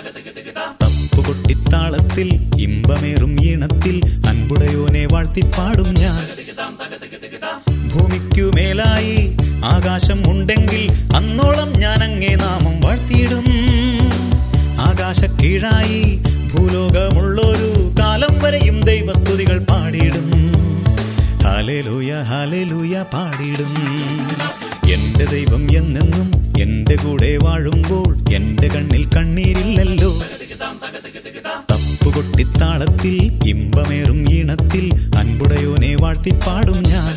തപ്പുകൊട്ടിത്താളത്തിൽ ഇമ്പമേറും ഈണത്തിൽ അൻപുടയോനെ വാഴ്ത്തിപ്പാടും ഞാൻ ഭൂമിക്കു മേലായി ആകാശം ഉണ്ടെങ്കിൽ അന്നോളം ഞാൻ അങ്ങേ നാമം വാഴ്ത്തിയിടും ആകാശ കീഴായി ഭൂലോകമുള്ളൊരു കാലം വരെയും ദൈവസ്തുതികൾ പാടിയിടും ഹാലേലൂയ ഹാലേലൂയ പാടിയിടും എന്റെ ദൈവം എന്നെന്നും എന്റെ കൂടെ വാഴുമ്പോൾ എന്റെ കണ്ണിൽ കണ്ണീരില്ലല്ലോ തപ്പുകൊട്ടിത്താളത്തിൽ ഇമ്പമേറും ഈണത്തിൽ അൻപുടയോനെ വാഴ്ത്തിപ്പാടും ഞാൻ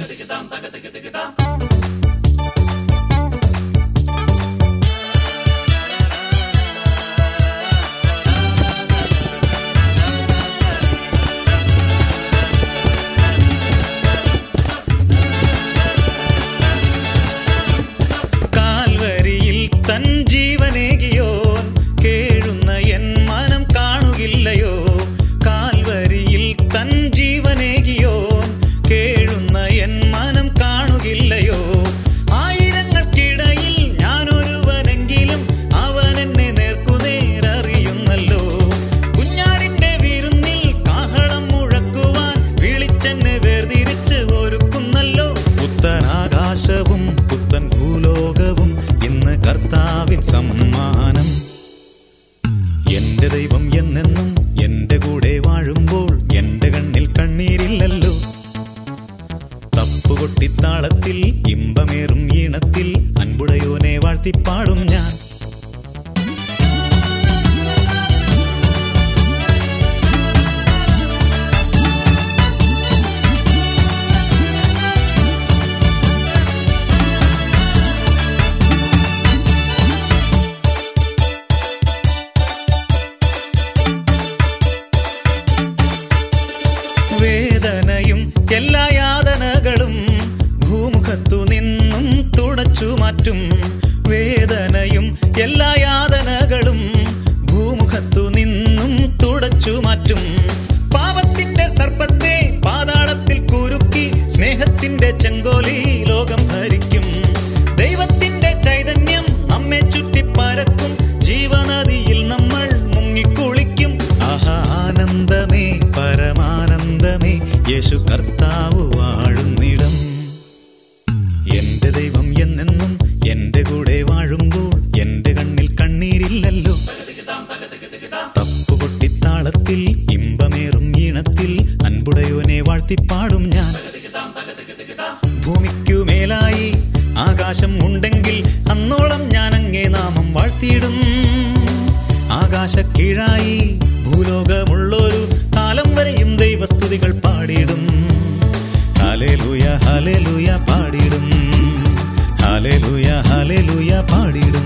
കാൽവരിയിൽ തൻ ജീവനേകിയോ കേഴുന്ന എൻ മനം കാണുകില്ലയോ കാൽവരിയിൽ തൻ ജീവനേകിയോ കേഴുന്ന എൻ മനം കാണുകില്ലയോ ആയിരങ്ങൾക്കിടയിൽ ഞാനൊരുവനെങ്കിലും അവൻ എന്നെ നേർക്കുനേരറിയുന്നല്ലോ കുഞ്ഞാടിന്റെ വിരുന്നിൽ കാഹളം മുഴക്കുവാൻ വിളിച്ചെന്നെ വേർതിരിച്ച് ഒരുക്കുന്നല്ലോ പുത്തനാകാശവും പുത്തൻ ഭൂലോകവും ഇന്ന് കർത്താവിൻ സമ്മാനം എന്റെ ദൈവം എന്നെന്നും എന്റെ കൂടെ വാഴുമ്പോൾ എന്റെ കണ്ണിൽ കണ്ണീരില്ലല്ലോ തപ്പുകൊട്ടിത്താളത്തിൽ ഇമ്പമേറും ഈണത്തിൽ അൻപുടയോനെ വാഴ്ത്തിപ്പാടും ഞാൻ വേദനയും എല്ലാ യാതനകളും ഭൂമുഖത്തു നിന്നും തുടച്ചു മാറ്റും വേദനയും എല്ലാ യാതനകളും ഭൂമുഖത്തു നിന്നും തുടച്ചു മാറ്റും പാപത്തിന്റെ സർപ്പത്തെ പാതാളത്തിൽ കുരുക്കി സ്നേഹത്തിന്റെ ചെങ്കോലി ലോകം ഭരിക്കും ദൈവത്തിന്റെ ചൈതന്യം നമ്മെ ചുറ്റിപ്പരക്കും ജീവനദിയിൽ നമ്മൾ മുങ്ങിക്കുളിക്കും ആഹാ ആനന്ദമേ പരമാനന്ദമേ യേശു കർത്താവ് വാഴുന്നിടം എന്റെ ദൈവം എന്നെന്നും എന്റെ കൂടെ വാഴുമ്പോൾ എന്റെ കണ്ണിൽ കണ്ണീരില്ലല്ലോ തപ്പുകൊട്ടിത്താളത്തിൽ ഇമ്പമേറും ഈണത്തിൽ അൻപുടയോനെ വാഴ്ത്തിപ്പാടും ഞാൻ ഭൂമിക്കു മേലായി ആകാശം ഉണ്ടെങ്കിൽ അന്നോളം ഞാൻ അങ്ങേ നാമം വാഴ്ത്തിയിടും ആകാശ കീഴായി ഭൂലോകമുള്ളൊരു കാലം വരെയും ദൈവസ്തുതികൾ പാടിയിടും ഹാലേലൂയ ഹാലേലൂയ പാടിയിടും ഹാലേലൂയ ഹാലേലൂയ പാടിയിടും